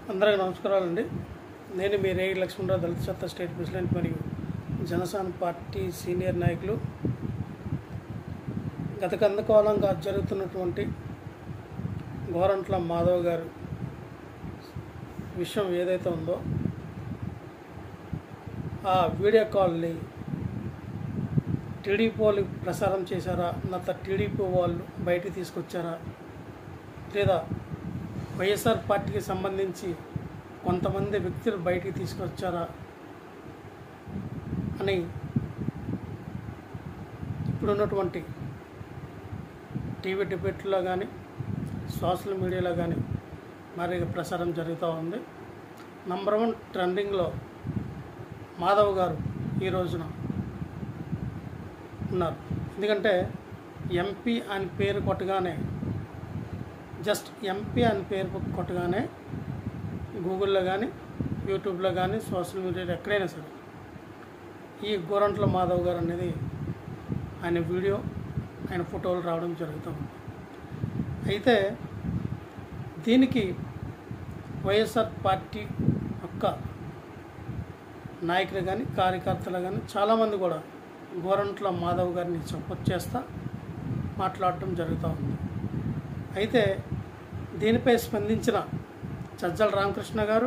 అందరికీ నమస్కారాలండి నేను మీ రేగి లక్ష్మణరావు దళిత సత్తా స్టేట్ ప్రెసిడెంట్ మరియు జనసేన పార్టీ సీనియర్ నాయకులు గత కొంతకాలంగా జరుగుతున్నటువంటి గోరంట్ల మాధవ్ గారు విషయం ఏదైతే ఉందో ఆ వీడియో కాల్ని టీడీపీ వాళ్ళు ప్రసారం చేశారా నత టీడీపీ వాళ్ళు బయటికి తీసుకొచ్చారా లేదా వైఎస్ఆర్ పార్టీకి సంబంధించి కొంతమంది వ్యక్తులు బయటికి తీసుకొచ్చారా అని ఇప్పుడున్నటువంటి టీవీ డిబేట్లో కానీ సోషల్ మీడియాలో కానీ మరి ప్రసారం జరుగుతూ ఉంది నంబర్ వన్ ట్రెండింగ్లో మాధవ్ గారు ఈ రోజున ఉన్నారు ఎందుకంటే ఎంపీ అని పేరు కొట్టగానే జస్ట్ ఎంపీ అని పేరు కొట్టగానే గూగుల్లో కానీ యూట్యూబ్లో కానీ సోషల్ మీడియాలో ఎక్కడైనా సరే ఈ గోరంట్ల మాధవ్ గారు అనేది ఆయన వీడియో ఆయన ఫోటోలు రావడం జరుగుతుంది అయితే దీనికి వైఎస్ఆర్ పార్టీ యొక్క నాయకులు కానీ కార్యకర్తలు కానీ చాలామంది కూడా గోరంట్ల మాధవ్ గారిని సపోర్ట్ చేస్తా మాట్లాడటం జరుగుతూ ఉంది అయితే దీనిపై స్పందించిన చజ్జల రామకృష్ణ గారు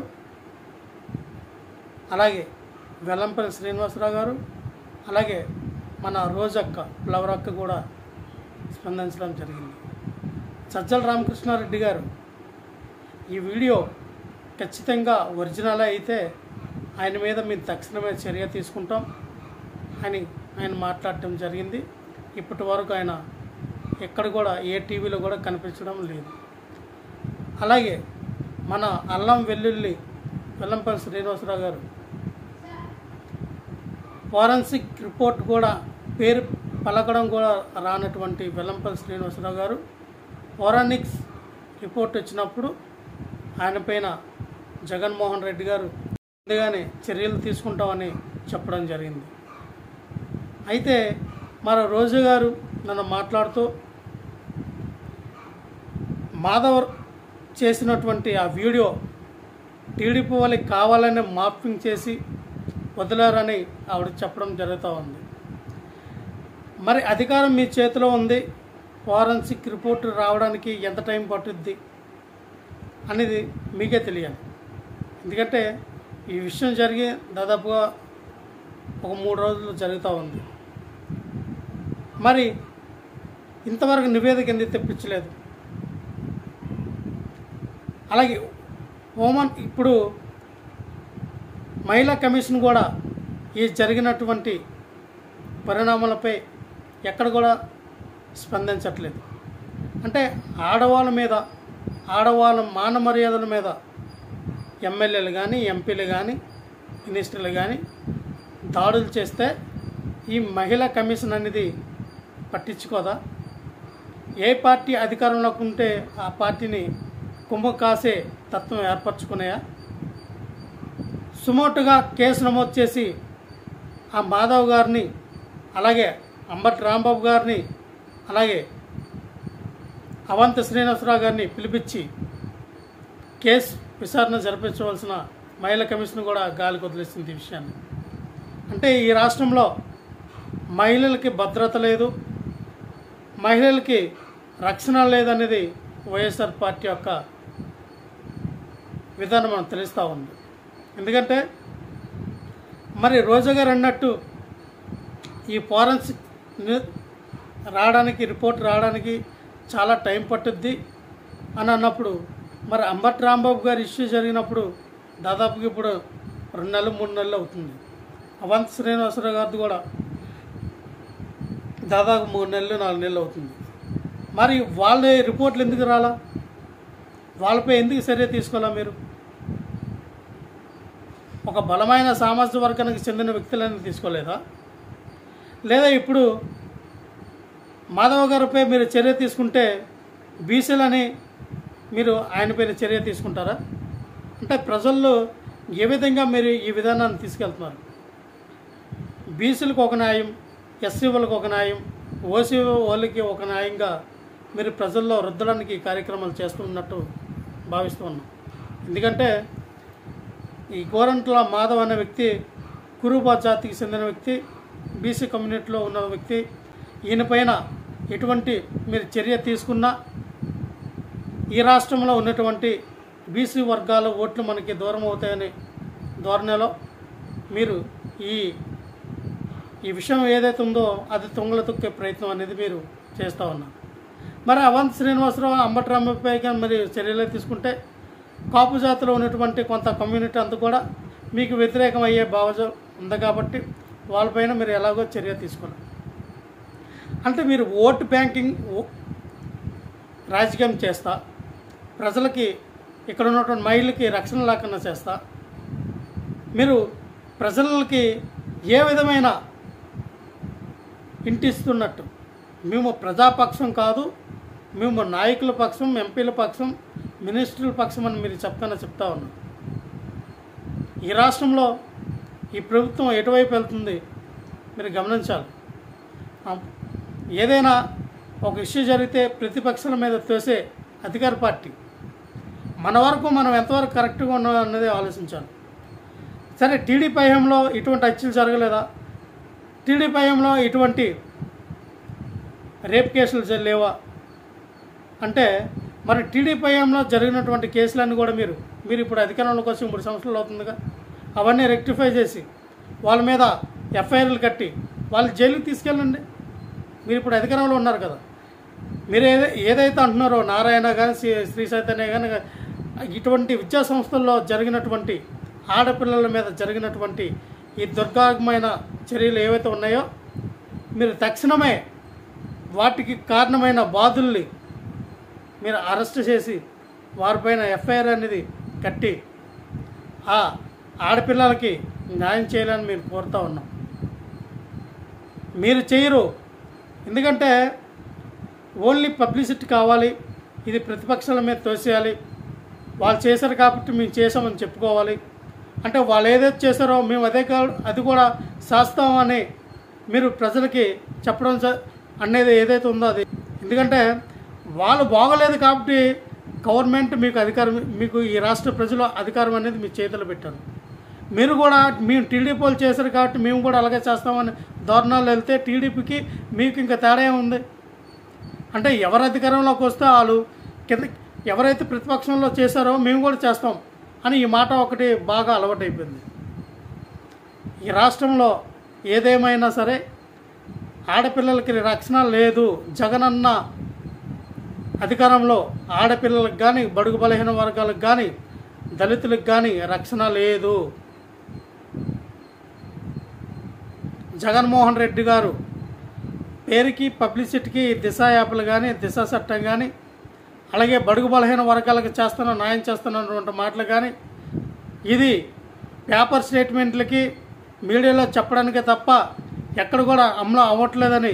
అలాగే వెల్లంపల్లి శ్రీనివాసరావు గారు అలాగే మన రోజక్క ఫ్లవర్ అక్క కూడా స్పందించడం జరిగింది సజ్జల రామకృష్ణారెడ్డి గారు ఈ వీడియో ఖచ్చితంగా ఒరిజినల్ అయితే ఆయన మీద మేము తక్షణమే చర్య తీసుకుంటాం అని ఆయన మాట్లాడటం జరిగింది ఇప్పటి వరకు ఆయన ఎక్కడ కూడా ఏ టీవీలో కూడా కనిపించడం లేదు అలాగే మన అల్లం వెల్లుల్లి వెల్లంపల్లి శ్రీనివాసరావు గారు ఫారెన్సిక్ రిపోర్ట్ కూడా పేరు పలకడం కూడా రానటువంటి వెల్లంపల్లి శ్రీనివాసరావు గారు ఫారెనిక్స్ రిపోర్ట్ వచ్చినప్పుడు ఆయన పైన జగన్మోహన్ రెడ్డి గారు ముందుగానే చర్యలు తీసుకుంటామని చెప్పడం జరిగింది అయితే మన రోజు గారు నన్ను మాట్లాడుతూ మాధవ్ చేసినటువంటి ఆ వీడియో టీడీపీ వాళ్ళకి కావాలని మార్పింగ్ చేసి వదిలారని ఆవిడ చెప్పడం జరుగుతూ ఉంది మరి అధికారం మీ చేతిలో ఉంది ఫారెన్సిక్ రిపోర్ట్ రావడానికి ఎంత టైం పట్టుద్ది అనేది మీకే తెలియాలి ఎందుకంటే ఈ విషయం జరిగి దాదాపుగా ఒక మూడు రోజులు జరుగుతూ ఉంది మరి ఇంతవరకు నివేదిక ఎందుకు తెప్పించలేదు అలాగే హోమన్ ఇప్పుడు మహిళా కమిషన్ కూడా ఈ జరిగినటువంటి పరిణామాలపై ఎక్కడ కూడా స్పందించట్లేదు అంటే ఆడవాళ్ళ మీద ఆడవాళ్ళ మాన మర్యాదల మీద ఎమ్మెల్యేలు కానీ ఎంపీలు కానీ మినిస్టర్లు కానీ దాడులు చేస్తే ఈ మహిళా కమిషన్ అనేది పట్టించుకోదా ఏ పార్టీ అధికారంలోకి ఉంటే ఆ పార్టీని కుంభ కాసే తత్వం ఏర్పరచుకున్నాయా సుమోటుగా కేసు నమోదు చేసి ఆ మాధవ్ గారిని అలాగే అంబటి రాంబాబు గారిని అలాగే అవంతి శ్రీనివాసరావు గారిని పిలిపించి కేసు విచారణ జరిపించవలసిన మహిళా కమిషన్ కూడా గాలికి వదిలేసింది ఈ విషయాన్ని అంటే ఈ రాష్ట్రంలో మహిళలకి భద్రత లేదు మహిళలకి రక్షణ లేదనేది వైఎస్ఆర్ పార్టీ యొక్క విధానం మనకు తెలుస్తూ ఉంది ఎందుకంటే మరి రోజా గారు అన్నట్టు ఈ ఫారెన్సిక్ ని- రావడానికి రిపోర్ట్ రావడానికి చాలా టైం పట్టుద్ది అని అన్నప్పుడు మరి అంబటి రాంబాబు గారి ఇష్యూ జరిగినప్పుడు దాదాపుగా ఇప్పుడు రెండు నెలలు మూడు నెలలు అవుతుంది అవంత్ శ్రీనివాసరావు గారిది కూడా దాదాపు మూడు నెలలు నాలుగు నెలలు అవుతుంది మరి వాళ్ళ రిపోర్ట్లు ఎందుకు రాలా వాళ్ళపై ఎందుకు చర్య తీసుకోవాలా మీరు ఒక బలమైన సామాజిక వర్గానికి చెందిన వ్యక్తులని తీసుకోలేదా లేదా ఇప్పుడు మాధవ గారిపై మీరు చర్య తీసుకుంటే బీసీలని మీరు ఆయనపైన చర్య తీసుకుంటారా అంటే ప్రజల్లో ఏ విధంగా మీరు ఈ విధానాన్ని తీసుకెళ్తున్నారు బీసీలకు ఒక న్యాయం ఎస్సీ వాళ్ళకి ఒక న్యాయం ఓసీ వాళ్ళకి ఒక న్యాయంగా మీరు ప్రజల్లో రుద్దడానికి కార్యక్రమాలు చేస్తున్నట్టు భావిస్తూ ఉన్నాం ఎందుకంటే ఈ గోరంట్ల మాధవ్ అనే వ్యక్తి కురుబా జాతికి చెందిన వ్యక్తి బీసీ కమ్యూనిటీలో ఉన్న వ్యక్తి ఈయన పైన ఎటువంటి మీరు చర్య తీసుకున్నా ఈ రాష్ట్రంలో ఉన్నటువంటి బీసీ వర్గాల ఓట్లు మనకి దూరం అవుతాయనే ధోరణిలో మీరు ఈ ఈ విషయం ఏదైతే ఉందో అది తొంగల తొక్కే ప్రయత్నం అనేది మీరు చేస్తూ ఉన్నారు మరి అవంత్ శ్రీనివాసరావు అంబట్రామపై కానీ మరి చర్యలు తీసుకుంటే కాపు జాతిలో ఉన్నటువంటి కొంత కమ్యూనిటీ అంతా కూడా మీకు వ్యతిరేకం అయ్యే భావజ ఉంది కాబట్టి వాళ్ళపైన మీరు ఎలాగో చర్య తీసుకోవాలి అంటే మీరు ఓటు బ్యాంకింగ్ ఓ- రాజకీయం చేస్తా ప్రజలకి ఇక్కడ ఉన్నటువంటి మహిళలకి రక్షణ లేకుండా చేస్తా మీరు ప్రజలకి ఏ విధమైన ఇంటిస్తున్నట్టు మేము ప్రజాపక్షం కాదు మేము నాయకుల పక్షం ఎంపీల పక్షం మినిస్టర్ల పక్షం అని మీరు చెప్తానని చెప్తా ఉన్నాం ఈ రాష్ట్రంలో ఈ ప్రభుత్వం ఎటువైపు వెళ్తుంది మీరు గమనించాలి ఆ, ఏదైనా ఒక ఇష్యూ జరిగితే ప్రతిపక్షాల మీద తోసే అధికార పార్టీ మన వరకు మనం ఎంతవరకు కరెక్ట్గా ఉన్నాం అన్నది ఆలోచించాలి సరే టీడీపీ హయాంలో ఇటువంటి హత్యలు జరగలేదా టీడీపీ హయాంలో ఇటువంటి రేప్ కేసులు జ- లేవా అంటే మరి టీడీపీ హయాంలో జరిగినటువంటి కేసులన్నీ కూడా మీరు మీరు ఇప్పుడు అధికారంలోకి వచ్చి మూడు సంవత్సరాలు అవుతుందిగా అవన్నీ రెక్టిఫై చేసి వాళ్ళ మీద ఎఫ్ఐఆర్లు కట్టి వాళ్ళు జైలుకి తీసుకెళ్ళండి మీరు ఇప్పుడు అధికారంలో ఉన్నారు కదా మీరు ఏదై ఏదైతే అంటున్నారో నారాయణ కానీ శ్రీ శ్రీ చైతన్య కానీ ఇటువంటి విద్యా సంస్థల్లో జరిగినటువంటి ఆడపిల్లల మీద జరిగినటువంటి ఈ దుర్గాత్మైన చర్యలు ఏవైతే ఉన్నాయో మీరు తక్షణమే వాటికి కారణమైన బాధుల్ని మీరు అరెస్ట్ చేసి వారిపైన ఎఫ్ఐఆర్ అనేది కట్టి ఆ ఆడపిల్లలకి న్యాయం చేయాలని మేము కోరుతా ఉన్నాం మీరు చేయరు ఎందుకంటే ఓన్లీ పబ్లిసిటీ కావాలి ఇది ప్రతిపక్షాల మీద తోసేయాలి వాళ్ళు చేశారు కాబట్టి మేము చేసామని చెప్పుకోవాలి అంటే వాళ్ళు ఏదైతే చేశారో మేము అదే కా అది కూడా శాస్తామని మీరు ప్రజలకి చెప్పడం జ- అనేది ఏదైతే ఉందో అది ఎందుకంటే వాళ్ళు బాగలేదు కాబట్టి గవర్నమెంట్ మీకు అధికారం మీకు ఈ రాష్ట్ర ప్రజలు అధికారం అనేది మీ చేతిలో పెట్టారు మీరు కూడా మేము టీడీపీ వాళ్ళు చేశారు కాబట్టి మేము కూడా అలాగే చేస్తామని ధోరణాలు వెళ్తే టీడీపీకి మీకు ఇంకా తేడా ఏముంది అంటే ఎవరు అధికారంలోకి వస్తే వాళ్ళు కింద ఎవరైతే ప్రతిపక్షంలో చేశారో మేము కూడా చేస్తాం అని ఈ మాట ఒకటి బాగా అలవాటైపోయింది ఈ రాష్ట్రంలో ఏదేమైనా సరే ఆడపిల్లలకి రక్షణ లేదు జగనన్న అధికారంలో ఆడపిల్లలకు కానీ బడుగు బలహీన వర్గాలకు కానీ దళితులకు కానీ రక్షణ లేదు జగన్మోహన్ రెడ్డి గారు పేరుకి పబ్లిసిటీకి దిశ యాప్లు కానీ దిశ చట్టం కానీ అలాగే బడుగు బలహీన వర్గాలకు చేస్తున్న న్యాయం చేస్తున్నటువంటి మాటలు కానీ ఇది పేపర్ స్టేట్మెంట్లకి మీడియాలో చెప్పడానికే తప్ప ఎక్కడ కూడా అమలు అవ్వట్లేదని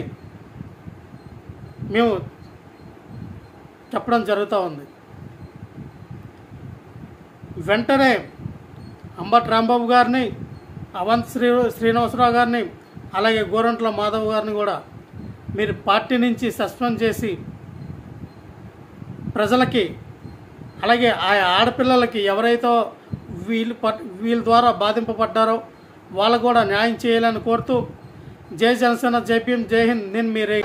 మేము చెప్పడం జరుగుతూ ఉంది వెంటనే అంబటి రాంబాబు గారిని అవంత్ శ్రీ శ్రీనివాసరావు గారిని అలాగే గోరంట్ల మాధవ్ గారిని కూడా మీరు పార్టీ నుంచి సస్పెండ్ చేసి ప్రజలకి అలాగే ఆ ఆడపిల్లలకి ఎవరైతే వీళ్ళు పట్ వీళ్ళ ద్వారా బాధింపబడ్డారో వాళ్ళకు కూడా న్యాయం చేయాలని కోరుతూ జై జనసేన జైపీఎం జై హింద్ నేను మీరు